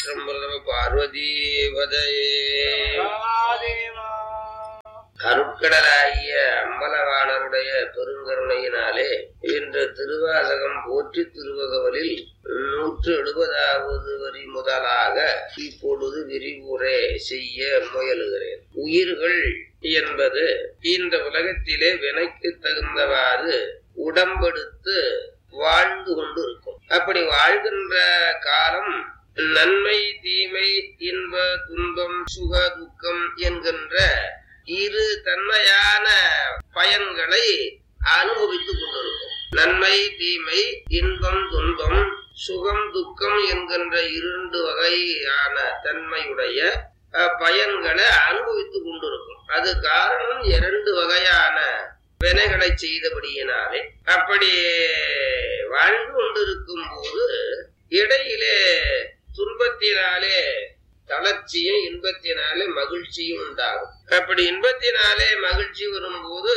திருச்சிற்றம்பலம் நம பார்வதீபதையே அருட்கடலாகிய அம்பலவாணருடைய பெருங்கருணையினாலே இன்று திருவாசகம் போற்றி திருவகவலில் நூற்று எழுபதாவது வரி முதலாக இப்பொழுது விரிவுரை செய்ய முயலுகிறேன் உயிர்கள் என்பது இந்த உலகத்திலே வினைக்கு தகுந்தவாறு உடம்பெடுத்து வாழ்ந்து கொண்டு இருக்கும் அப்படி வாழ்கின்ற காலம் நன்மை தீமை இன்ப துன்பம் சுக துக்கம் என்கின்ற இரு தன்மையான பயன்களை அனுபவித்துக் கொண்டிருக்கும் நன்மை தீமை இன்பம் துன்பம் சுகம் துக்கம் என்கின்ற இரண்டு வகையான தன்மையுடைய அஹ், பயன்களை அனுபவித்துக் கொண்டிருக்கும் அது காரணம் இரண்டு வகையான வினைகளை செய்தபடியினாலே அப்படி வாழ்ந்து கொண்டிருக்கும் போது இடையிலே துன்பத்தினாலே தளர்ச்சியும் இன்பத்தினாலே மகிழ்ச்சியும் உண்டாகும் அப்படி இன்பத்தினாலே மகிழ்ச்சி வரும்போது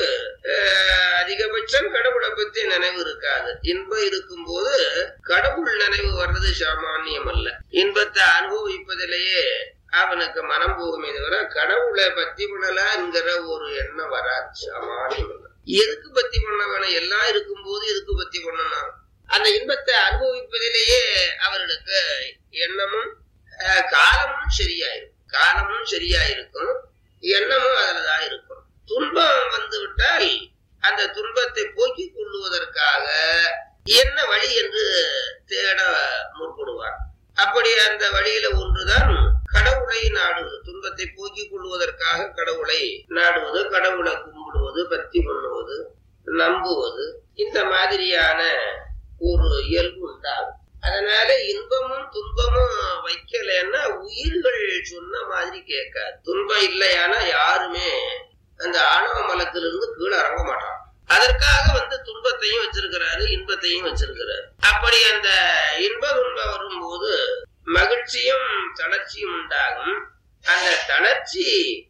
அஹ், அதிகபட்சம் கடவுளை பத்தி நினைவு இருக்காது இன்பம் இருக்கும்போது கடவுள் நினைவு வர்றது சாமானியம் அல்ல இன்பத்தை அனுபவிப்பதிலேயே அவனுக்கு மனம் போகுமே தவிர கடவுளை பத்தி பண்ணலாங்கிற ஒரு எண்ணம் வராது சாமானியம் அல்ல எதுக்கு பத்தி பண்ண வேணும் எல்லாம் இருக்கும்போது எதுக்கு பத்தி பண்ணணும் அந்த இன்பத்தை அனுபவிப்பதிலேயே அவர்களுக்கு எண்ணமும் அஹ், காலமும் சரியாயிருக்கும் காலமும் சரியாயிருக்கும் எண்ணமும் அதுலதான் இருக்கும் துன்பம் வந்து விட்டால் அந்த துன்பத்தை போக்கிக் கொள்ளுவதற்காக என்ன வழி என்று தேட முற்படுவார் அப்படி அந்த வழியில ஒன்றுதான் கடவுளை நாடுவது துன்பத்தை போக்கிக் கொள்வதற்காக கடவுளை நாடுவது கடவுளை கும்பிடுவது பக்தி பண்ணுவது நம்புவது இந்த மாதிரியான ஒரு இயல்பு உண்டாகும் அதனால இன்பமும் துன்பமும் வைக்கலைன்னா உயிர்கள் சொன்ன மாதிரி கேட்காது துன்பம் இல்லையானா யாருமே அந்த ஆணவ மலத்திலிருந்து கீழே இறங்க மாட்டான் அதற்காக வந்து துன்பத்தையும் வச்சிருக்கிறாரு இன்பத்தையும் வச்சிருக்கிறாரு அப்படி அந்த இன்ப துன்பம் வரும்போது மகிழ்ச்சியும் தளர்ச்சியும் உண்டாகும் அந்த தளர்ச்சி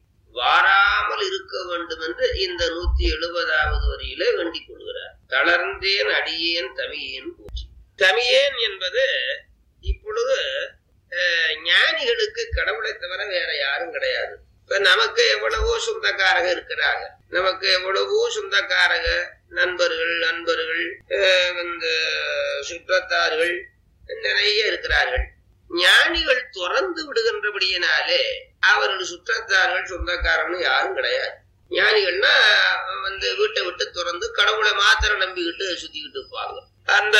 வாராமல் இருக்க வேண்டும் என்று இந்த நூத்தி எழுபதாவது வரியில வேண்டிக் கொள்கிறார் தளர்ந்தேன் அடியேன் தமியேன் போற்றி தமியேன் என்பது இப்பொழுது அஹ், ஞானிகளுக்கு கடவுளை தவிர வேற யாரும் கிடையாது இப்ப நமக்கு எவ்வளவோ சொந்தக்காரக இருக்கிறாங்க நமக்கு எவ்வளவோ சொந்தக்காரக நண்பர்கள் நண்பர்கள் அஹ், வந்து சுற்றத்தார்கள் நிறைய இருக்கிறார்கள் ஞானிகள் துறந்து விடுகின்றபடியினாலே அவர்கள் சுற்றத்தார்கள் சொந்தக்காரன்னு யாரும் கிடையாது ஞானிகள்னா வந்து வீட்டை விட்டு துறந்து கடவுளை மாத்திரம் நம்பிக்கிட்டு சுத்திக்கிட்டு இருப்பாங்க அந்த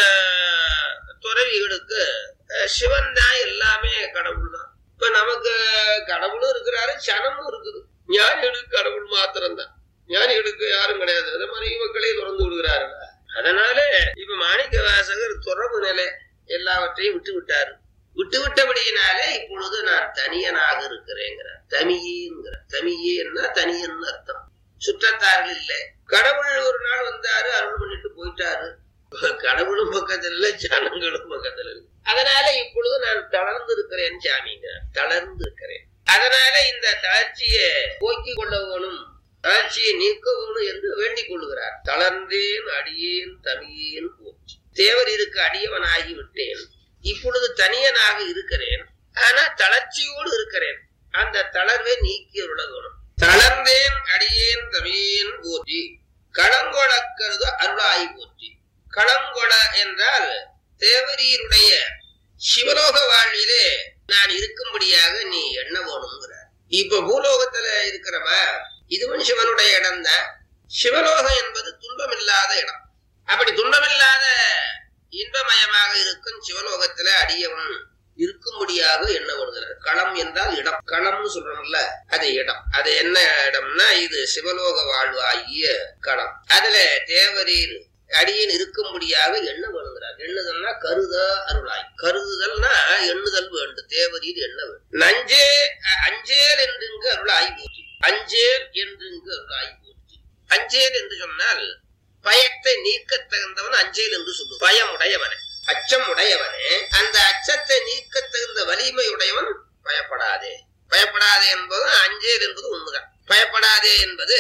துறவிகளுக்கு அஹ், சிவன் தான் எல்லாமே கடவுள் தான் இப்ப நமக்கு கடவுளும் இருக்கிறாரு சனமும் இருக்குது ஞானிகளுக்கு கடவுள் மாத்திரம்தான் ஞானிகளுக்கு யாரும் கிடையாது அதே மாதிரி மக்களே துறந்து விடுகிறார்கள் அதனால இப்ப மாணிக்க வாசகர் துறவு நிலை எல்லாவற்றையும் விட்டு விட்டாரு விட்டு விட்டபடியினாலே இப்பொழுது நான் தனியனாக இருக்கிறேங்கிறார் தமியேங்கிறார் தமியேன்னா தனியன் அர்த்தம் சுற்றத்தார்கள் இல்லை கடவுள் ஒரு நாள் வந்தாரு அருள் பண்ணிட்டு போயிட்டாரு கடவுளும் பக்கத்துல இல்ல ஜனங்களும் பக்கத்துல இல்லை அதனால இப்பொழுது நான் தளர்ந்து இருக்கிறேன் சாமிங்கிறார் தளர்ந்து இருக்கிறேன் அதனால இந்த தளர்ச்சியை போக்கிக் கொள்ள வேணும் தளர்ச்சியை நீக்க வேணும் என்று வேண்டிக் கொள்கிறார் தளர்ந்தேன் அடியேன் தமியேன் போச்சு தேவர் இருக்க அடியவன் ஆகிவிட்டேன் இப்பொழுது தனியனாக இருக்கிறேன் ஆனா தளர்ச்சியோடு இருக்கிறேன் அந்த தளர்வை நீக்கி உள்ள வேணும் தளர்ந்தேன் அடியேன் தமியேன் போற்றி களங்கொளக்கருது அருளாய் போற்றி களங்கொள என்றால் தேவரீருடைய சிவலோக வாழ்விலே நான் இருக்கும்படியாக நீ எண்ண வேணுங்கிறார் இப்ப பூலோகத்துல இருக்கிறவா இதுவும் சிவனுடைய இடம் தான் சிவலோகம் என்பது துன்பமில்லாத இடம் அப்படி துன்பமில்லாத இன்பமயமாக இருக்கும் சிவலோகத்துல அடியவன் இருக்கும்படியாக எண்ண வருகிறார் களம் என்றால் இடம் களம்னு சொல்றோம்ல அது இடம் அது என்ன இடம்னா இது சிவலோக வாழ்வு ஆகிய களம் அதுல தேவரீர் அடியன் இருக்கும்படியாக எண்ண வருகிறார் எண்ணுதல்னா கருத அருளாய் கருதுதல்னா எண்ணுதல் வேண்டும் தேவரீர் எண்ண வேண்டும் நஞ்சே அ- அஞ்சேல் என்று இங்கு அருளாய் போற்றி அஞ்சேல் என்று இங்கு அருளாய் போற்றி அஞ்சேல் என்று சொன்னால் பயத்தை நீக்க தகுந்தவன் அஞ்சேல் என்று சொல்லு பயம் உடையவனே அச்சம் உடையவனே அந்த அச்சத்தை நீக்க தகுந்த வலிமை உடையவன் பயப்படாதே பயப்படாதே என்பது அஞ்சேல் என்பது உண்மைதான் பயப்படாதே என்பது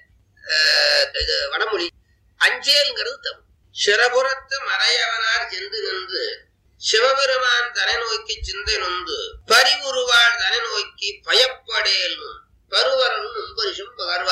அஹ், இது வடமொழி அஞ்சேல்ங்கிறது தமிழ் சிறபுறத்து மறையவனார் சென்று நின்று சிவபெருமான் தலை நோக்கி நோக்கி சிந்தை நொந்து பரிவுருவாள் தனை நோக்கி பயப்படேல் பருவரன் முன்பரிசும் பகர்வா